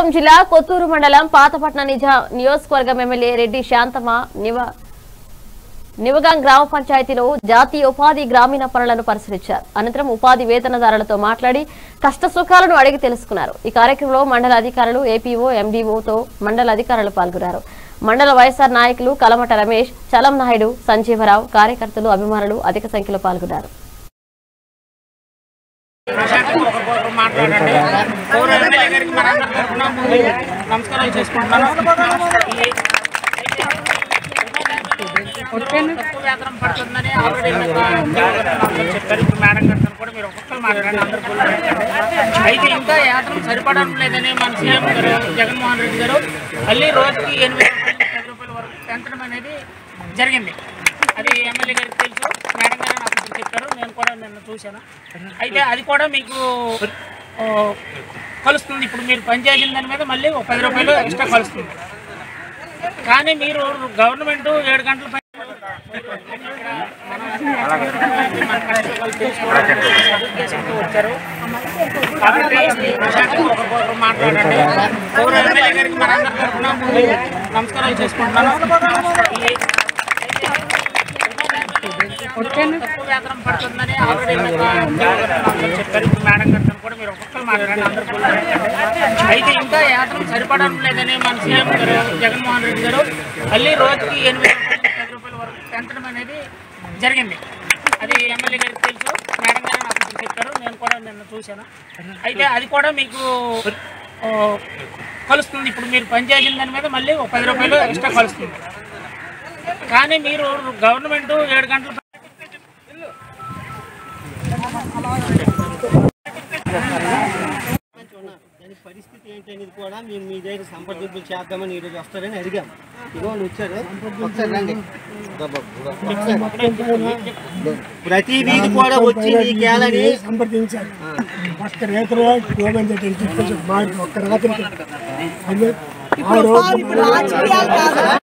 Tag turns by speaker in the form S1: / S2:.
S1: అనంతపురం జిల్లా కొత్తూరు మండలం పాతపట్నం నిజ నియోజకవర్గం ఎమ్మెల్యే రెడ్డి శాంతమ్మ నివ నివగాం గ్రామ పంచాయతీలో జాతీయ ఉపాధి గ్రామీణ పనులను పరిశీలించారు అనంతరం ఉపాధి వేతనదారులతో మాట్లాడి కష్ట సుఖాలను అడిగి తెలుసుకున్నారు ఈ కార్యక్రమంలో మండల అధికారులు ఏపీఓ ఎండీఓతో మండల అధికారులు పాల్గొన్నారు మండల వైఎస్ఆర్ నాయకులు కలమట రమేష్ చలం నాయుడు సంజీవరావు కార్యకర్తలు అభిమానులు అధిక సంఖ్యలో పాల్గొన్నారు
S2: మాట్లాడండి గౌరవ ఎమ్మెల్యే గారికి మనందరి తరఫున ముందు నమస్కారాలు చేసుకుంటున్నాను ఈ- తక్కువ వేతనం పడుతుందని ఆల్రెడీ మీకు అందరూ చెప్పారు ఇప్పుడు మేడం గారితో కూడా మీరు ఒక్కొక్కరు మాట్లాడండి అందరూ కూడా మాట్లాడండి. అయితే ఇంకా వేతనం సరిపడడం లేదని మన సీఎం గారు జగన్మోహన్ రెడ్డి గారు మళ్ళీ రోజుకి ఎనిమిది రూపాయలు పది రూపాయల వరకు పెంచడం అనేది జరిగింది అది ఎమ్మెల్యే గారికి తెలుసు మేడం గారు నాకు ఇప్పుడు చెప్పారు నేను కూడా నిన్న చూశాను అయితే అది కూడా మీకు ఆ, కలుస్తుంది ఇప్పుడు మీరు పనిచేసిన దాని మీద మళ్ళీ ఒక పది రూపాయలు ఎక్స్ట్రా కలుస్తుంది కానీ మీరు గవర్నమెంట్ ఏడు గంటల పైన మన కష్టసుఖాలు తెలుసుకోవడానికి ఉద్దేశంతో వచ్చారు కాబట్టి ఈ విషయాన్ని ఒక్కొక్కరు మాట్లాడండి గౌరవ ఎమ్మెల్యే గారికి మనందరి తరఫున ముందు నమస్కారాలు చేసుకుంటున్నాను ఈ- తక్కువ వేతనం పడుతుందని ఆల్రెడీ మీకు అందరూ చెప్పారు ఇప్పుడు మేడం గారితో కూడా మీరు ఒక్కొక్కరు మాట్లాడండి అందరూ కూడా మాట్లాడండి. అయితే ఇంకా వేతనం సరిపడడం లేదని మన సీఎం గారు జగన్మోహన్ రెడ్డి గారు మళ్ళీ రోజుకి ఎనిమిది రూపాయలు పది రూపాయల వరకు పెంచడం అనేది జరిగింది అది ఎమ్మెల్యే గారికి తెలుసు మేడం గారు నాకు ఇప్పుడు చెప్పారు నేను కూడా నిన్న చూశాను అయితే అది కూడా మీకు ఆ, కలుస్తుంది ఇప్పుడు మీరు పనిచేసిన దాని మీద మళ్ళీ ఒక పది రూపాయలు ఎక్స్ట్రా కలుస్తుంది కానీ మీరు గవర్నమెంట్ ఏడు గంటల
S3: దాని పరిస్థితి ఏంటనేది కూడా మేము మీ దగ్గర సంప్రదింపులు చేద్దామని ఈరోజు వస్తారని అడిగాం ఇదిగో వాళ్ళు వచ్చారు ఒకసారి రండి ప్రతి వీధి కూడా వచ్చి ఈ గేలని
S4: సంప్రదించారు ఒక్క రైతులు గోవింద చెప్పేసి మాకు ఒక్క రాత్రికి అదే ఆ రోజు